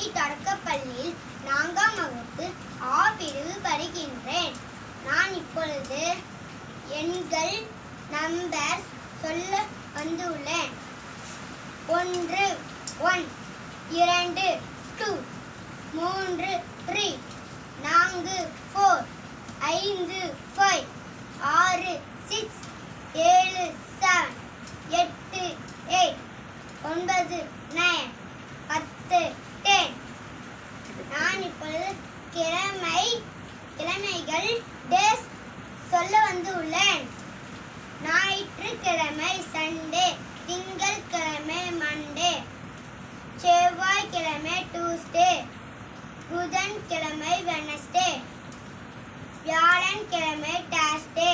அரசி தொடக்கப்பள்ளியில் நான்காம் வகுப்பு ஆ பிரிவு படிக்கின்றேன் நான் இப்பொழுது எண்கள் நம்பர் சொல்ல வந்துள்ளேன் ஒன்று ஒன் இரண்டு டூ மூன்று த்ரீ நான்கு ஃபோர் ஐந்து ஃபைவ் ஆறு சிக்ஸ் ஏழு செவன் எட்டு எயிட் ஒன்பது நைன் பத்து டென் நான் இப்பொழுது கிழமை கிழமைகள் டேஸ் சொல்ல வந்து உள்ளேன் ஞாயிற்றுக்கிழமை சண்டே திங்கட்கிழமை மண்டே செவ்வாய்க்கிழமை டூஸ்டே புதன்கிழமை வெனஸ்டே வியாழன்கிழமை டாஸ்டே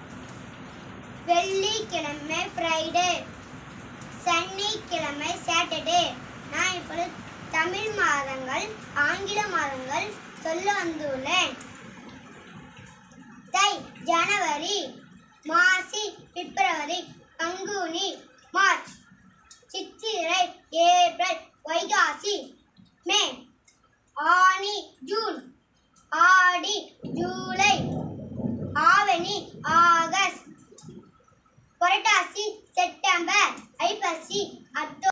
வெள்ளிக்கிழமை ஃப்ரைடே சனிக்கிழமை சாட்டர்டே நான் இப்பொழுது தமிழ் மாதங்கள் ஆங்கில மாதங்கள் சொல்ல வந்துள்ளேன் தை ஜனவரி மாசி பிப்ரவரி பங்குனி மார்ச் சித்திரை ஏப்ரல் வைகாசி மே ஆனி ஜூன் ஆடி ஜூலை ஆவணி ஆகஸ்ட் புரட்டாசி செப்டம்பர் ஐப்பசி அக்டோபர்